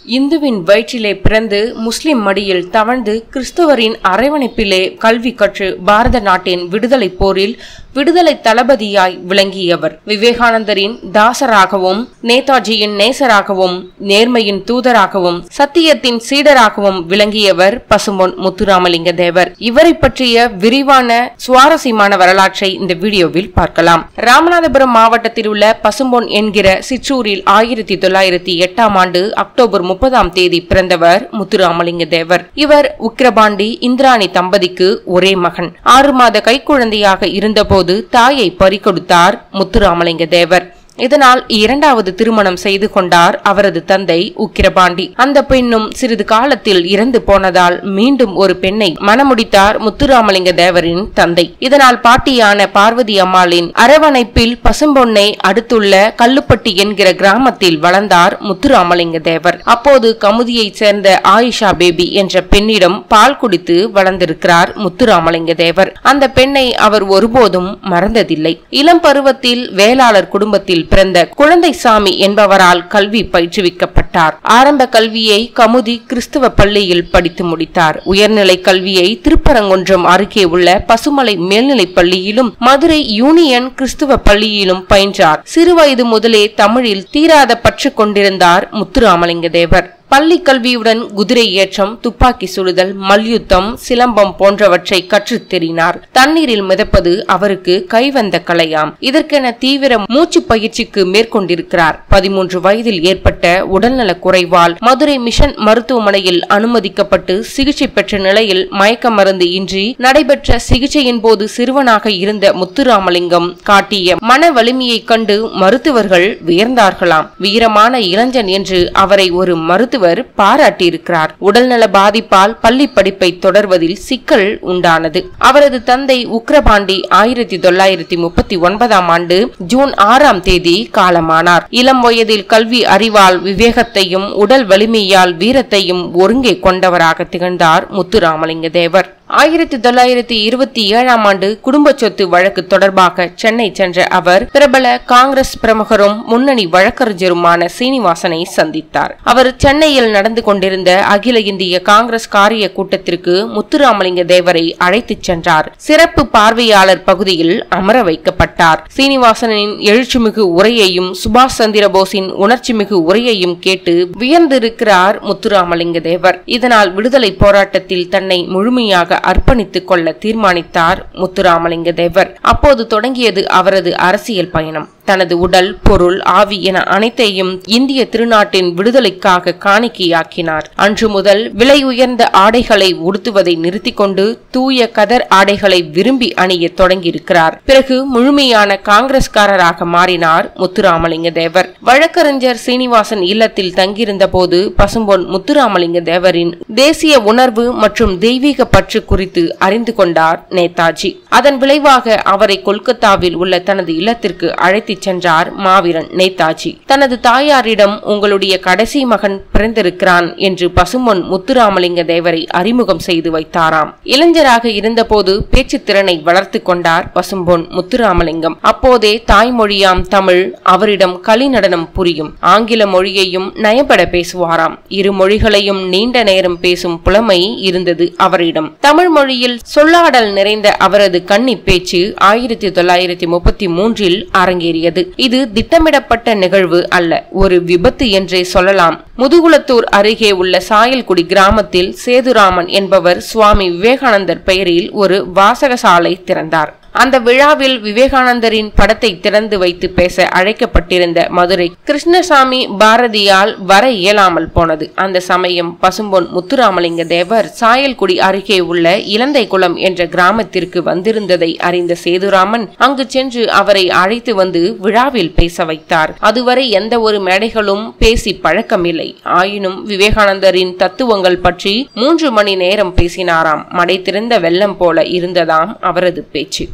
இந்துவின் வயிற்றிலே பிறந்து முஸ்லிம் மடியில் தவழ்ந்து கிறிஸ்துவரின் அரவணைப்பிலே கல்வி கற்று பாரத நாட்டின் விடுதலை போரில் விடுதலை தளபதியாய் விளங்கியவர் விவேகானந்தரின் தாசராகவும் நேதாஜியின் நேசராகவும் நேர்மையின் தூதராகவும் சத்தியத்தின் சீடராகவும் விளங்கியவர் பசும்பொன் முத்துராமலிங்க தேவர் இவரை பற்றிய விரிவான சுவாரஸ்யமான வரலாற்றை இந்த வீடியோவில் பார்க்கலாம் ராமநாதபுரம் மாவட்டத்தில் உள்ள பசும்பொன் என்கிற சிற்றூரில் ஆயிரத்தி தொள்ளாயிரத்தி எட்டாம் ஆண்டு அக்டோபர் முப்பதாம் தேதி பிறந்தவர் முத்துராமலிங்க தேவர் இவர் உக்கிரபாண்டி இந்திராணி தம்பதிக்கு ஒரே மகன் ஆறு மாத கைக்குழந்தையாக இருந்தபோது தாயை பறிகொடுத்தார் முத்துராமலிங்க தேவர் இதனால் இரண்டாவது திருமணம் செய்து கொண்டார் அவரது தந்தை உக்கிரபாண்டி அந்த பெண்ணும் சிறிது காலத்தில் இறந்து போனதால் மீண்டும் ஒரு பெண்ணை மணமுடித்தார் முத்துராமலிங்க தேவரின் தந்தை இதனால் பாட்டியான பார்வதி அம்மாளின் அரவணைப்பில் பசும்பொன்னை அடுத்துள்ள கல்லுப்பட்டி என்கிற கிராமத்தில் வளர்ந்தார் முத்துராமலிங்க தேவர் அப்போது கமுதியைச் சேர்ந்த ஆயிஷா பேபி என்ற பெண்ணிடம் பால் குடித்து வளர்ந்திருக்கிறார் முத்துராமலிங்க தேவர் அந்த பெண்ணை அவர் ஒருபோதும் மறந்ததில்லை இளம் பருவத்தில் வேளாளர் குடும்பத்தில் பிறந்த குழந்தை சாமி என்பவரால் கல்வி பயிற்றுவிக்கப்பட்டார் ஆரம்ப கல்வியை கமுதி கிறிஸ்துவ பள்ளியில் படித்து முடித்தார் உயர்நிலை கல்வியை திருப்பரங்குன்றம் அருகே உள்ள பசுமலை மேல்நிலைப் பள்ளியிலும் மதுரை யூனியன் கிறிஸ்துவ பள்ளியிலும் பயின்றார் சிறுவயது முதலே தமிழில் தீராத பற்று கொண்டிருந்தார் முத்துராமலிங்க தேவர் பள்ளி கல்வியுடன் குதிரை ஏற்றம் துப்பாக்கி சுடுதல் மல்யுத்தம் சிலம்பம் போன்றவற்றை கற்றுத் தெரினார் தண்ணீரில் மிதப்பது அவருக்கு கைவந்த கலையாம் இதற்கென தீவிர மூச்சு பயிற்சிக்கு மேற்கொண்டிருக்கிறார் பதிமூன்று வயதில் ஏற்பட்ட உடல்நல குறைவால் மதுரை மிஷன் மருத்துவமனையில் அனுமதிக்கப்பட்டு சிகிச்சை பெற்ற நிலையில் மயக்க மருந்து இன்றி நடைபெற்ற சிகிச்சையின் போது சிறுவனாக இருந்த முத்துராமலிங்கம் காட்டிய மன வலிமையைக் கண்டு மருத்துவர்கள் வியர்ந்தார்களாம் வீரமான இளைஞன் என்று அவரை ஒரு மருத்துவ மருத்துவர் பாராட்டியிருக்கிறார் உடல்நல பாதிப்பால் பள்ளி படிப்பை தொடர்வதில் சிக்கல் உண்டானது அவரது தந்தை உக்ரபாண்டி ஆயிரத்தி தொள்ளாயிரத்தி முப்பத்தி ஒன்பதாம் ஆண்டு ஜூன் ஆறாம் தேதி காலமானார் இளம் வயதில் கல்வி அறிவால் விவேகத்தையும் உடல் வலிமையால் வீரத்தையும் ஒருங்கே கொண்டவராக திகழ்ந்தார் முத்துராமலிங்க தேவர் ஆயிரத்தி தொள்ளாயிரத்தி இருபத்தி ஏழாம் ஆண்டு குடும்ப சொத்து வழக்கு தொடர்பாக சென்னை சென்ற அவர் பிரபல காங்கிரஸ் பிரமுகரும் முன்னணி வழக்கறிஞருமான சீனிவாசனை சந்தித்தார் அவர் சென்னையில் நடந்து கொண்டிருந்த அகில இந்திய காங்கிரஸ் காரிய கூட்டத்திற்கு முத்துராமலிங்க தேவரை அழைத்துச் சென்றார் சிறப்பு பார்வையாளர் பகுதியில் அமர வைக்கப்பட்டார் சீனிவாசனின் எழுச்சிமிகு உரையையும் சுபாஷ் சந்திர போஸின் உணர்ச்சிமிகு உரையையும் கேட்டு வியந்திருக்கிறார் முத்துராமலிங்க தேவர் இதனால் விடுதலை போராட்டத்தில் தன்னை முழுமையாக அர்ப்பணித்துக் கொள்ள தீர்மானித்தார் முத்துராமலிங்க தேவர் அப்போது தொடங்கியது அவரது அரசியல் பயணம் தனது உடல் பொருள் ஆவி என அனைத்தையும் இந்திய திருநாட்டின் விடுதலைக்காக காணிக்கையாக்கினார் அன்று முதல் விலை உயர்ந்த ஆடைகளை உடுத்துவதை நிறுத்திக் கொண்டு தூய கதர் ஆடைகளை விரும்பி அணிய தொடங்கியிருக்கிறார் பிறகு முழுமையான காங்கிரஸ்காரராக மாறினார் முத்துராமலிங்க தேவர் வழக்கறிஞர் சீனிவாசன் இல்லத்தில் தங்கியிருந்த போது பசும்பொன் முத்துராமலிங்க தேவரின் தேசிய உணர்வு மற்றும் தெய்வீக பற்று குறித்து அறிந்து கொண்டார் நேதாஜி அதன் விளைவாக அவரை கொல்கத்தாவில் உள்ள தனது இல்லத்திற்கு அழைத்துச் சென்றார் மாவீரன் நேதாஜி தனது தாயாரிடம் உங்களுடைய கடைசி மகன் பிறந்திருக்கிறான் என்று பசும்பொன் முத்துராமலிங்க தேவரை அறிமுகம் செய்து வைத்தாராம் இளைஞராக இருந்தபோது பேச்சு திறனை வளர்த்து கொண்டார் பசும்பொன் முத்துராமலிங்கம் அப்போதே தாய்மொழியாம் தமிழ் அவரிடம் களி நடனம் புரியும் ஆங்கில மொழியையும் நயப்பட பேசுவாராம் இரு மொழிகளையும் நீண்ட நேரம் பேசும் புலமை இருந்தது அவரிடம் தமிழ் மொழியில் சொல்லாடல் நிறைந்த அவரது கன்னி பேச்சு ஆயிரத்தி தொள்ளாயிரத்தி முப்பத்தி மூன்றில் அரங்கேறியது இது திட்டமிடப்பட்ட நிகழ்வு அல்ல ஒரு விபத்து என்றே சொல்லலாம் முதுகுளத்தூர் அருகே உள்ள சாயல்குடி கிராமத்தில் சேதுராமன் என்பவர் சுவாமி விவேகானந்தர் பெயரில் ஒரு வாசகசாலை திறந்தார் அந்த விழாவில் விவேகானந்தரின் படத்தை திறந்து வைத்து பேச அழைக்கப்பட்டிருந்த மதுரை கிருஷ்ணசாமி பாரதியால் வர இயலாமல் போனது அந்த சமயம் பசும்பொன் முத்துராமலிங்க தேவர் சாயல்குடி அருகே உள்ள இலந்தைக்குளம் என்ற கிராமத்திற்கு வந்திருந்ததை அறிந்த சேதுராமன் அங்கு சென்று அவரை அழைத்து வந்து விழாவில் பேச வைத்தார் அதுவரை எந்த ஒரு மேடைகளும் பேசி பழக்கமில்லை ஆயினும் விவேகானந்தரின் தத்துவங்கள் பற்றி மூன்று மணி நேரம் பேசினாராம் மடை திறந்த வெள்ளம் போல இருந்ததாம் அவரது பேச்சு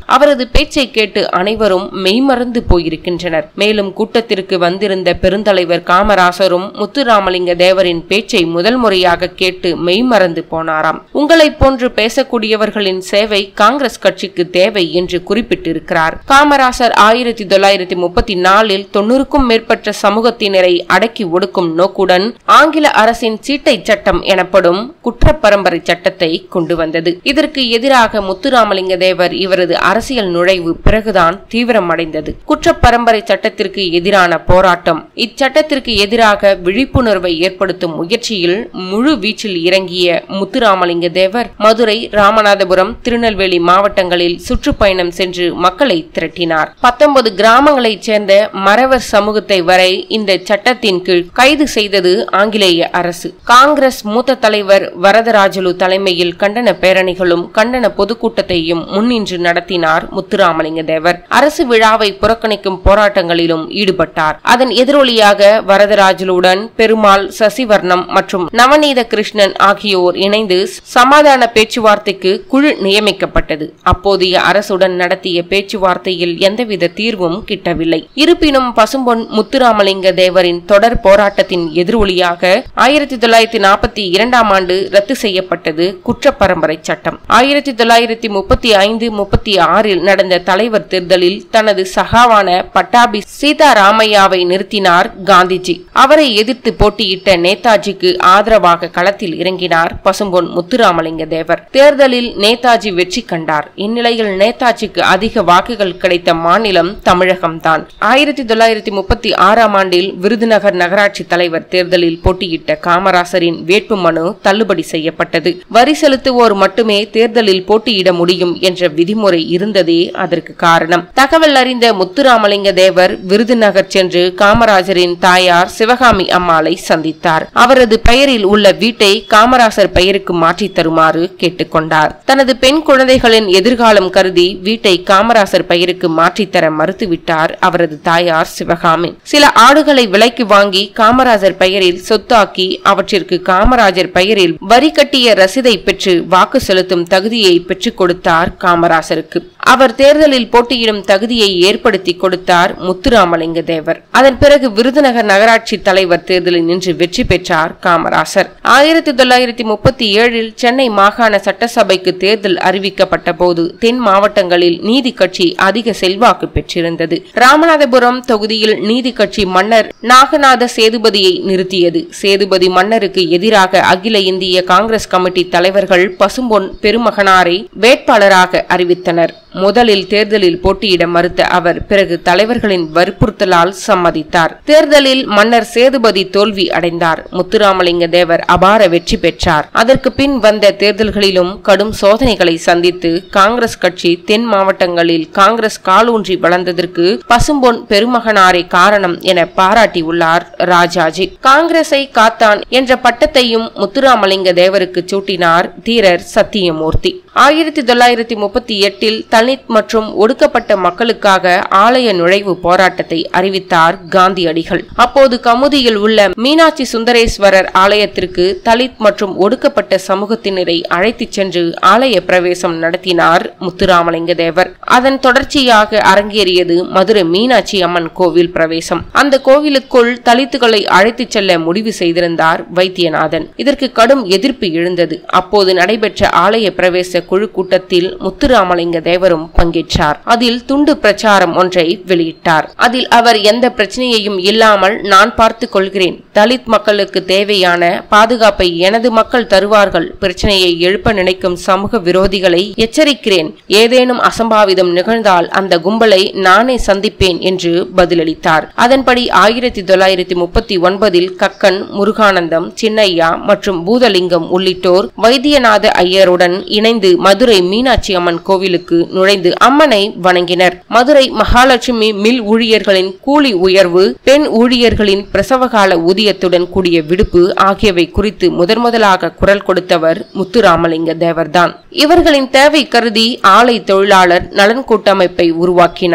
அவரது பேச்சை கேட்டு அனைவரும் மெய்மறந்து போயிருக்கின்றனர் மேலும் கூட்டத்திற்கு வந்திருந்த பெருந்தலைவர் காமராசரும் முத்துராமலிங்க தேவரின் பேச்சை முதல் முறையாக கேட்டு மெய்மறந்து போனாராம் உங்களைப் போன்று பேசக்கூடியவர்களின் சேவை காங்கிரஸ் கட்சிக்கு தேவை என்று குறிப்பிட்டிருக்கிறார் காமராசர் ஆயிரத்தி தொள்ளாயிரத்தி முப்பத்தி நாலில் தொண்ணூறுக்கும் மேற்பட்ட சமூகத்தினரை அடக்கி ஒடுக்கும் நோக்குடன் ஆங்கில அரசின் சீட்டை சட்டம் எனப்படும் குற்றப்பரம்பரை சட்டத்தை கொண்டு வந்தது இதற்கு எதிராக முத்துராமலிங்க தேவர் இவரது அரசியல் நுழைவு பிறகுதான் தீவிரமடைந்தது குற்றப்பரம்பரை சட்டத்திற்கு எதிரான போராட்டம் இச்சட்டத்திற்கு எதிராக விழிப்புணர்வை ஏற்படுத்தும் முயற்சியில் முழு வீச்சில் இறங்கிய முத்துராமலிங்க தேவர் மதுரை ராமநாதபுரம் திருநெல்வேலி மாவட்டங்களில் சுற்றுப்பயணம் சென்று மக்களை திரட்டினார் பத்தொன்பது கிராமங்களைச் சேர்ந்த மறவர் சமூகத்தை வரை இந்த சட்டத்தின் கீழ் கைது செய்தது ஆங்கிலேய அரசு காங்கிரஸ் மூத்த தலைவர் வரதராஜலு தலைமையில் கண்டன பேரணிகளும் கண்டன பொதுக்கூட்டத்தையும் முன்னின்று நடத்தினார் முத்துராமலிங்க தேவர் அரசு விழாவை புறக்கணிக்கும் போராட்டங்களிலும் ஈடுபட்டார் அதன் எதிரொலியாக வரதராஜலுடன் பெருமாள் சசிவர்ணம் மற்றும் நவநீத கிருஷ்ணன் ஆகியோர் இணைந்து சமாதான பேச்சுவார்த்தைக்கு குழு நியமிக்கப்பட்டது அப்போதைய அரசுடன் நடத்திய பேச்சுவார்த்தையில் எந்தவித தீர்வும் கிட்டவில்லை இருப்பினும் பசும்பொன் முத்துராமலிங்க தேவரின் தொடர் போராட்டத்தின் எதிரொலியாக ஆயிரத்தி தொள்ளாயிரத்தி நாற்பத்தி இரண்டாம் ஆண்டு ரத்து செய்யப்பட்டது குற்றப்பரம்பரை சட்டம் ஆயிரத்தி தொள்ளாயிரத்தி முப்பத்தி ஐந்து முப்பத்தி ஆறில் நடந்த தலைவர் தேர்தலில் தனது சகாவான பட்டாபி சீதாராமையாவை நிறுத்தினார் காந்திஜி அவரை எதிர்த்து போட்டியிட்ட நேதாஜிக்கு ஆதரவாக களத்தில் இறங்கினார் பசும்பொன் முத்துராமலிங்க தேவர் தேர்தலில் நேதாஜி வெற்றி கண்டார் இந்நிலையில் நேதாஜிக்கு அதிக வாக்குகள் கிடைத்த மாநிலம் தமிழகம்தான் ஆயிரத்தி தொள்ளாயிரத்தி முப்பத்தி ஆறாம் ஆண்டில் விருதுநகர் நகராட்சி தலைவர் தேர்தலில் போட்டியிட்ட காமராசரின் வேட்புமனு தள்ளுபடி செய்யப்பட்டது வரி செலுத்துவோர் மட்டுமே தேர்தலில் போட்டியிட முடியும் என்ற விதிமுறை இருந்ததே அதற்கு காரணம் தகவல் அறிந்த முத்துராமலிங்க தேவர் விருதுநகர் சென்று காமராஜரின் தாயார் சிவகாமி அம்மாளை சந்தித்தார் அவரது பெயரில் உள்ள வீட்டை காமராசர் பெயருக்கு மாற்றித் தருமாறு கேட்டுக்கொண்டார் தனது பெண் குழந்தைகளின் எதிர்காலம் கருதி வீட்டை காமராசர் பெயருக்கு மாற்றித்தர மறுத்துவிட்டார் அவரது தாயார் சிவகாமி சில ஆடுகளை விலைக்கு வாங்கி காமராஜர் பெயரில் சொத்தாக்கி அவற்றிற்கு காமராஜர் பெயரில் வரி கட்டிய ரசீதை பெற்று வாக்கு செலுத்தும் தகுதியை பெற்றுக் கொடுத்தார் காமராசருக்கு அவர் தேர்தலில் போட்டியிடும் தகுதியை ஏற்படுத்தி கொடுத்தார் முத்துராமலிங்க தேவர் அதன் பிறகு விருதுநகர் நகராட்சி தலைவர் தேர்தலில் நின்று வெற்றி பெற்றார் காமராசர் ஆயிரத்தி தொள்ளாயிரத்தி முப்பத்தி ஏழில் சென்னை மாகாண சட்டசபைக்கு தேர்தல் அறிவிக்கப்பட்ட போது தென் மாவட்டங்களில் நீதி கட்சி அதிக செல்வாக்கு பெற்றிருந்தது ராமநாதபுரம் தொகுதியில் நீதி கட்சி மன்னர் நாகநாத சேதுபதியை நிறுத்தியது சேதுபதி மன்னருக்கு எதிராக அகில இந்திய காங்கிரஸ் கமிட்டி தலைவர்கள் பசும்பொன் பெருமகனாரை வேட்பாளராக அறிவித்தனர் முதலில் தேர்தலில் போட்டியிட மறுத்த அவர் பிறகு தலைவர்களின் வற்புறுத்தலால் சம்மதித்தார் தேர்தலில் மன்னர் சேதுபதி தோல்வி அடைந்தார் முத்துராமலிங்க தேவர் அபார வெற்றி பெற்றார் அதற்கு பின் வந்த தேர்தல்களிலும் கடும் சோதனைகளை சந்தித்து காங்கிரஸ் கட்சி தென் மாவட்டங்களில் காங்கிரஸ் காலூன்றி வளர்ந்ததற்கு பசும்பொன் பெருமகனாரே காரணம் என பாராட்டியுள்ளார் ராஜாஜி காங்கிரஸை காத்தான் என்ற பட்டத்தையும் முத்துராமலிங்க தேவருக்கு சூட்டினார் தீரர் சத்தியமூர்த்தி ஆயிரத்தி தொள்ளாயிரத்தி முப்பத்தி எட்டில் தலித் மற்றும் ஒடுக்கப்பட்ட மக்களுக்காக ஆலய நுழைவு போராட்டத்தை அறிவித்தார் காந்தியடிகள் அப்போது கமுதியில் உள்ள மீனாட்சி சுந்தரேஸ்வரர் ஆலயத்திற்கு தலித் மற்றும் ஒடுக்கப்பட்ட சமூகத்தினரை அழைத்துச் சென்று ஆலய பிரவேசம் நடத்தினார் முத்துராமலிங்க தேவர் அதன் தொடர்ச்சியாக அரங்கேறியது மதுரை மீனாட்சி அம்மன் கோவில் பிரவேசம் அந்த கோவிலுக்குள் தலித்துகளை அழைத்துச் செல்ல முடிவு செய்திருந்தார் வைத்தியநாதன் இதற்கு கடும் எதிர்ப்பு எழுந்தது அப்போது நடைபெற்ற ஆலய பிரவேச குழு கூட்டத்தில் முத்துராமலிங்க தேவரும் பங்கேற்றார் அதில் துண்டு பிரச்சாரம் ஒன்றை வெளியிட்டார் அதில் அவர் எந்த பிரச்சனையையும் இல்லாமல் நான் பார்த்துக் கொள்கிறேன் தலித் மக்களுக்கு தேவையான பாதுகாப்பை எனது மக்கள் தருவார்கள் பிரச்சனையை எழுப்ப நினைக்கும் சமூக விரோதிகளை எச்சரிக்கிறேன் ஏதேனும் அசம்பாவிதம் நிகழ்ந்தால் அந்த கும்பலை நானே சந்திப்பேன் என்று பதிலளித்தார் அதன்படி ஆயிரத்தி தொள்ளாயிரத்தி முப்பத்தி ஒன்பதில் கக்கன் முருகானந்தம் சின்னையா மற்றும் பூதலிங்கம் உள்ளிட்டோர் வைத்தியநாத ஐயருடன் இணைந்து மதுரை மீனாட்சி அம்மன் கோவிலுக்கு நுழைந்து அம்மனை வணங்கினர் மதுரை மகாலட்சுமி மில் ஊழியர்களின் கூலி உயர்வு பெண் ஊழியர்களின் பிரசவகால ஊதியத்துடன் கூடிய விடுப்பு ஆகியவை குறித்து முதன் முதலாக குரல் கொடுத்தவர் முத்துராமலிங்க தேவர்தான் இவர்களின் தேவை கருதி ஆலை தொழிலாளர் நலன் கூட்டமைப்பை உருவாக்கினார்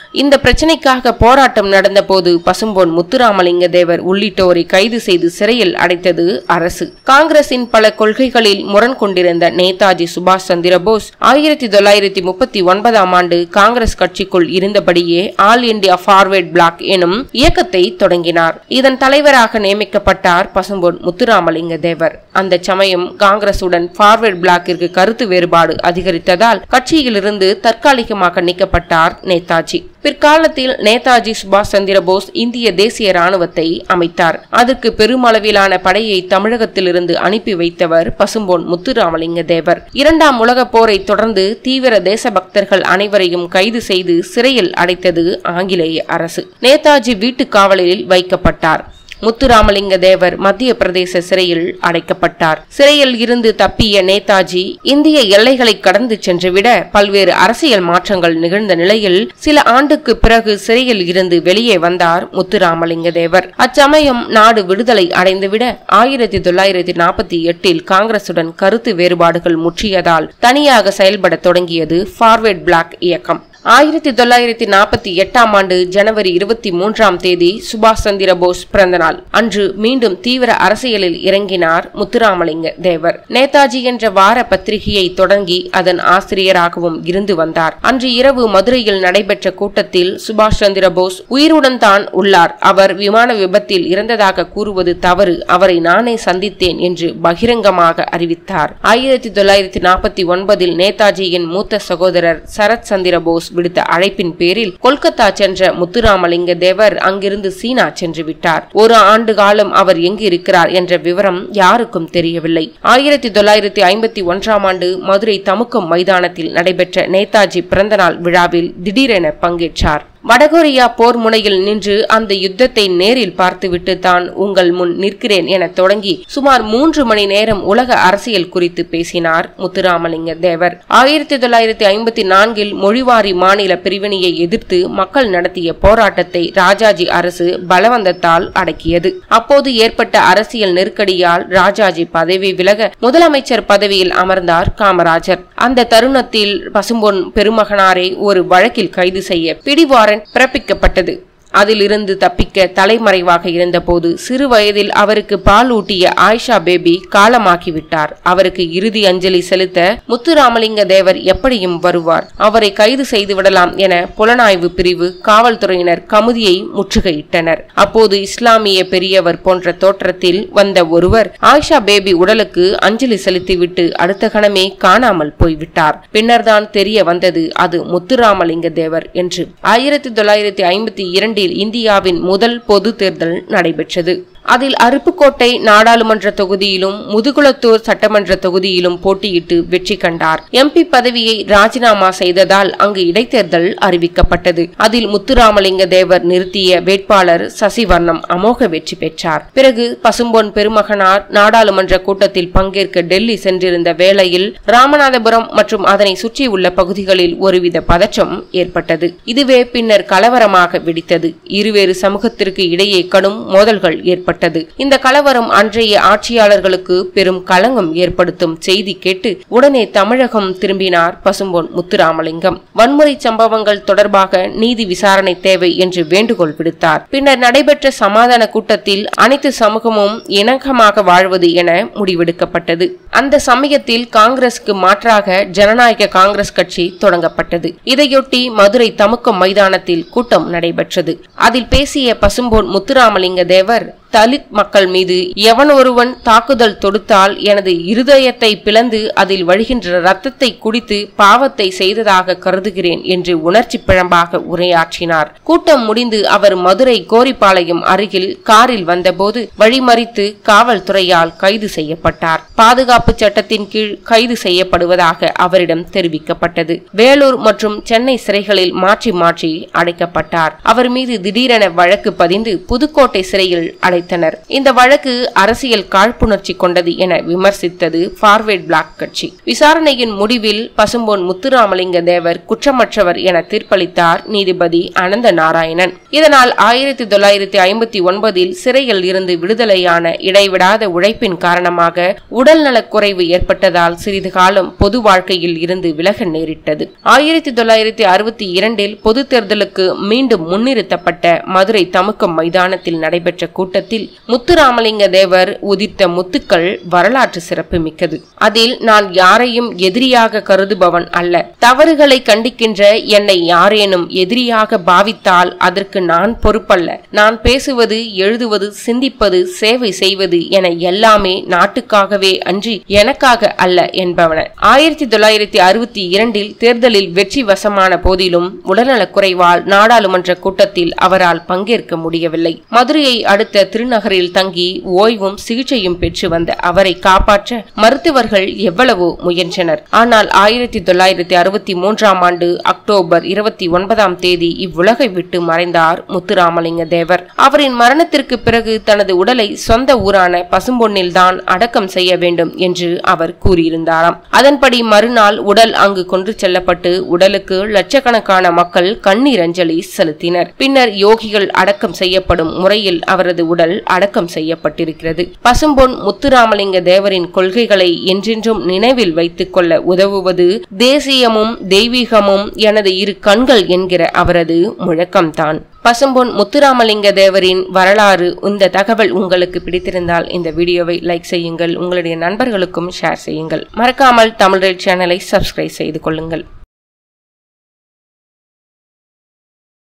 இந்த பிரச்சனைக்காக போராட்டம் நடந்தபோது பசும்பொன் முத்துராமலிங்க தேவர் உள்ளிட்டோரை கைது செய்து சிறையில் அடைத்தது அரசு காங்கிரசின் பல கொள்கைகளில் முரண் கொண்டிருந்த நேதாஜி சுபாஷ் சந்திர போஸ் ஆயிரத்தி தொள்ளாயிரத்தி முப்பத்தி ஒன்பதாம் ஆண்டு காங்கிரஸ் கட்சிக்குள் இருந்தபடியே ஆல் இந்தியா ஃபார்வர்ட் பிளாக் எனும் இயக்கத்தை தொடங்கினார் இதன் தலைவராக நியமிக்கப்பட்டார் பசும்பொன் முத்துராமலிங்க தேவர் அந்த சமயம் காங்கிரசுடன் ஃபார்வர்ட் பிளாக்கிற்கு கருத்து வேறுபாடு அதிகரித்ததால் கட்சியிலிருந்து தற்காலிகமாக நீக்கப்பட்டார் நேதாஜி பிற்காலத்தில் நேதாஜி சுபாஷ் சந்திர போஸ் இந்திய தேசிய ராணுவத்தை அமைத்தார் அதற்கு பெருமளவிலான படையை தமிழகத்திலிருந்து அனுப்பி வைத்தவர் பசும்பொன் முத்துராமலிங்க தேவர் இரண்டாம் உலகப் போரை தொடர்ந்து தீவிர தேசபக்தர்கள் அனைவரையும் கைது செய்து சிறையில் அடைத்தது ஆங்கிலேய அரசு நேதாஜி வீட்டுக் காவலில் வைக்கப்பட்டார் முத்துராமலிங்க தேவர் மத்திய பிரதேச சிறையில் அடைக்கப்பட்டார் சிறையில் இருந்து தப்பிய நேதாஜி இந்திய எல்லைகளை கடந்து சென்றுவிட பல்வேறு அரசியல் மாற்றங்கள் நிகழ்ந்த நிலையில் சில ஆண்டுக்கு பிறகு சிறையில் இருந்து வெளியே வந்தார் முத்துராமலிங்க தேவர் அச்சமயம் நாடு விடுதலை அடைந்துவிட ஆயிரத்தி தொள்ளாயிரத்தி நாற்பத்தி எட்டில் காங்கிரசுடன் கருத்து வேறுபாடுகள் முற்றியதால் தனியாக செயல்பட தொடங்கியது ஃபார்வர்ட் பிளாக் இயக்கம் ஆயிரத்தி தொள்ளாயிரத்தி நாற்பத்தி எட்டாம் ஆண்டு ஜனவரி இருபத்தி மூன்றாம் தேதி சுபாஷ் சந்திர போஸ் பிறந்தநாள் அன்று மீண்டும் தீவிர அரசியலில் இறங்கினார் முத்துராமலிங்க தேவர் நேதாஜி என்ற வார பத்திரிகையை தொடங்கி அதன் ஆசிரியராகவும் இருந்து வந்தார் அன்று இரவு மதுரையில் நடைபெற்ற கூட்டத்தில் சுபாஷ் சந்திர போஸ் உயிருடன் தான் உள்ளார் அவர் விமான விபத்தில் இறந்ததாக கூறுவது தவறு அவரை நானே சந்தித்தேன் என்று பகிரங்கமாக அறிவித்தார் ஆயிரத்தி தொள்ளாயிரத்தி நாற்பத்தி ஒன்பதில் நேதாஜியின் மூத்த சகோதரர் சரத் சந்திர போஸ் விடுத்த அழைப்பின் பேரில் கொல்கத்தா சென்ற முத்துராமலிங்க தேவர் அங்கிருந்து சீனா சென்று விட்டார் ஒரு ஆண்டு காலம் அவர் எங்கு இருக்கிறார் என்ற விவரம் யாருக்கும் தெரியவில்லை ஆயிரத்தி தொள்ளாயிரத்தி ஐம்பத்தி ஒன்றாம் ஆண்டு மதுரை தமுக்கம் மைதானத்தில் நடைபெற்ற நேதாஜி பிறந்தநாள் விழாவில் திடீரென பங்கேற்றார் வடகொரியா போர் முனையில் நின்று அந்த யுத்தத்தை நேரில் பார்த்துவிட்டு தான் உங்கள் முன் நிற்கிறேன் என தொடங்கி சுமார் மூன்று மணி நேரம் உலக அரசியல் குறித்து பேசினார் முத்துராமலிங்க தேவர் ஆயிரத்தி தொள்ளாயிரத்தி ஐம்பத்தி நான்கில் மொழிவாரி மாநில பிரிவினையை எதிர்த்து மக்கள் நடத்திய போராட்டத்தை ராஜாஜி அரசு பலவந்தத்தால் அடக்கியது அப்போது ஏற்பட்ட அரசியல் நெருக்கடியால் ராஜாஜி பதவி விலக முதலமைச்சர் பதவியில் அமர்ந்தார் காமராஜர் அந்த தருணத்தில் பசும்பொன் பெருமகனாரை ஒரு வழக்கில் கைது செய்ய பிடிவாரண்ட் பிறப்பிக்கப்பட்டது அதிலிருந்து தப்பிக்க தலைமறைவாக இருந்தபோது சிறு வயதில் அவருக்கு பால் ஊட்டிய ஆயிஷா பேபி காலமாக்கிவிட்டார் அவருக்கு இறுதி அஞ்சலி செலுத்த முத்துராமலிங்க தேவர் எப்படியும் வருவார் அவரை கைது செய்து விடலாம் என புலனாய்வு பிரிவு காவல்துறையினர் கமுதியை முற்றுகையிட்டனர் அப்போது இஸ்லாமிய பெரியவர் போன்ற தோற்றத்தில் வந்த ஒருவர் ஆயிஷா பேபி உடலுக்கு அஞ்சலி செலுத்திவிட்டு அடுத்த கணமே காணாமல் போய்விட்டார் பின்னர்தான் தெரிய வந்தது அது முத்துராமலிங்க தேவர் என்று ஆயிரத்தி தொள்ளாயிரத்தி ஐம்பத்தி இரண்டில் இந்தியாவின் முதல் பொது தேர்தல் நடைபெற்றது அதில் அருப்புக்கோட்டை நாடாளுமன்ற தொகுதியிலும் முதுகுளத்தூர் சட்டமன்ற தொகுதியிலும் போட்டியிட்டு வெற்றி கண்டார் எம்பி பதவியை ராஜினாமா செய்ததால் அங்கு இடைத்தேர்தல் அறிவிக்கப்பட்டது அதில் முத்துராமலிங்க தேவர் நிறுத்திய வேட்பாளர் சசிவர்ணம் அமோக வெற்றி பெற்றார் பிறகு பசும்பொன் பெருமகனார் நாடாளுமன்ற கூட்டத்தில் பங்கேற்க டெல்லி சென்றிருந்த வேளையில் ராமநாதபுரம் மற்றும் அதனை சுற்றியுள்ள பகுதிகளில் ஒருவித பதற்றம் ஏற்பட்டது இதுவே பின்னர் கலவரமாக வெடித்தது இருவேறு சமூகத்திற்கு இடையே கடும் மோதல்கள் ஏற்பட்டது இந்த கலவரம் அன்றைய ஆட்சியாளர்களுக்கு பெரும் களங்கம் ஏற்படுத்தும் செய்தி கேட்டு உடனே தமிழகம் திரும்பினார் பசும்பொன் முத்துராமலிங்கம் வன்முறை சம்பவங்கள் தொடர்பாக நீதி விசாரணை தேவை என்று வேண்டுகோள் விடுத்தார் பின்னர் நடைபெற்ற சமாதான கூட்டத்தில் அனைத்து சமூகமும் இணக்கமாக வாழ்வது என முடிவெடுக்கப்பட்டது அந்த சமயத்தில் காங்கிரசுக்கு மாற்றாக ஜனநாயக காங்கிரஸ் கட்சி தொடங்கப்பட்டது இதையொட்டி மதுரை தமுக்கம் மைதானத்தில் கூட்டம் நடைபெற்றது அதில் பேசிய பசும்பொன் முத்துராமலிங்க தேவர் தலித் மக்கள் மீது எவன் ஒருவன் தாக்குதல் தொடுத்தால் எனது இருதயத்தை பிளந்து அதில் வழிகின்ற ரத்தத்தை குடித்து பாவத்தை செய்ததாக கருதுகிறேன் என்று உணர்ச்சி பிழம்பாக உரையாற்றினார் கூட்டம் முடிந்து அவர் மதுரை கோரிப்பாளையம் அருகில் காரில் வந்தபோது வழிமறித்து காவல்துறையால் கைது செய்யப்பட்டார் பாதுகாப்பு சட்டத்தின் கீழ் கைது செய்யப்படுவதாக அவரிடம் தெரிவிக்கப்பட்டது வேலூர் மற்றும் சென்னை சிறைகளில் மாற்றி மாற்றி அடைக்கப்பட்டார் அவர் மீது திடீரென வழக்கு பதிந்து புதுக்கோட்டை சிறையில் அடை அழைத்தனர் இந்த வழக்கு அரசியல் காழ்ப்புணர்ச்சி கொண்டது என விமர்சித்தது ஃபார்வேர்ட் பிளாக் கட்சி விசாரணையின் முடிவில் பசும்பொன் முத்துராமலிங்க தேவர் குற்றமற்றவர் என தீர்ப்பளித்தார் நீதிபதி அனந்த நாராயணன் இதனால் ஆயிரத்தி தொள்ளாயிரத்தி ஐம்பத்தி ஒன்பதில் சிறையில் இருந்து விடுதலையான இடைவிடாத உழைப்பின் காரணமாக உடல்நலக் குறைவு ஏற்பட்டதால் சிறிது காலம் பொது வாழ்க்கையில் இருந்து விலக நேரிட்டது ஆயிரத்தி தொள்ளாயிரத்தி அறுபத்தி இரண்டில் பொது தேர்தலுக்கு மீண்டும் முன்னிறுத்தப்பட்ட மதுரை தமுக்கம் மைதானத்தில் நடைபெற்ற கூட்டத்தில் முத்துராமலிங்க தேவர் உதித்த முத்துக்கள் வரலாற்று சிறப்பு மிக்கது அதில் நான் யாரையும் எதிரியாக கருதுபவன் அல்ல தவறுகளை கண்டிக்கின்ற என்னை யாரேனும் எதிரியாக பாவித்தால் அதற்கு நான் பொறுப்பல்ல நான் பேசுவது எழுதுவது சிந்திப்பது சேவை செய்வது என எல்லாமே நாட்டுக்காகவே அன்றி எனக்காக அல்ல என்பவன ஆயிரத்தி தொள்ளாயிரத்தி அறுபத்தி இரண்டில் தேர்தலில் வெற்றி வசமான போதிலும் உடல்நலக் குறைவால் நாடாளுமன்ற கூட்டத்தில் அவரால் பங்கேற்க முடியவில்லை மதுரையை அடுத்த திருநகரில் தங்கி ஓய்வும் சிகிச்சையும் பெற்று வந்த அவரை காப்பாற்ற மருத்துவர்கள் எவ்வளவோ முயன்றனர் ஆனால் ஆயிரத்தி தொள்ளாயிரத்தி அறுபத்தி மூன்றாம் ஆண்டு அக்டோபர் இருபத்தி ஒன்பதாம் தேதி இவ்வுலகை விட்டு மறைந்தார் முத்துராமலிங்க தேவர் அவரின் மரணத்திற்கு பிறகு தனது உடலை சொந்த ஊரான பசும்பொன்னில்தான் அடக்கம் செய்ய வேண்டும் என்று அவர் கூறியிருந்தாராம் அதன்படி மறுநாள் உடல் அங்கு கொண்டு செல்லப்பட்டு உடலுக்கு லட்சக்கணக்கான மக்கள் கண்ணீர் அஞ்சலி செலுத்தினர் பின்னர் யோகிகள் அடக்கம் செய்யப்படும் முறையில் அவரது உடல் அடக்கம் செய்யப்பட்டிருக்கிறது பசும்பொன் முத்துராமலிங்க தேவரின் கொள்கைகளை என்றென்றும் நினைவில் வைத்துக் கொள்ள உதவுவது தேசியமும் தெய்வீகமும் எனது இரு கண்கள் என்கிற அவரது முழக்கம்தான் பசும்பொன் முத்துராமலிங்க தேவரின் வரலாறு இந்த தகவல் உங்களுக்கு பிடித்திருந்தால் இந்த வீடியோவை லைக் செய்யுங்கள் உங்களுடைய நண்பர்களுக்கும் ஷேர் செய்யுங்கள் மறக்காமல் தமிழ் சேனலை சப்ஸ்கிரைப் செய்து கொள்ளுங்கள்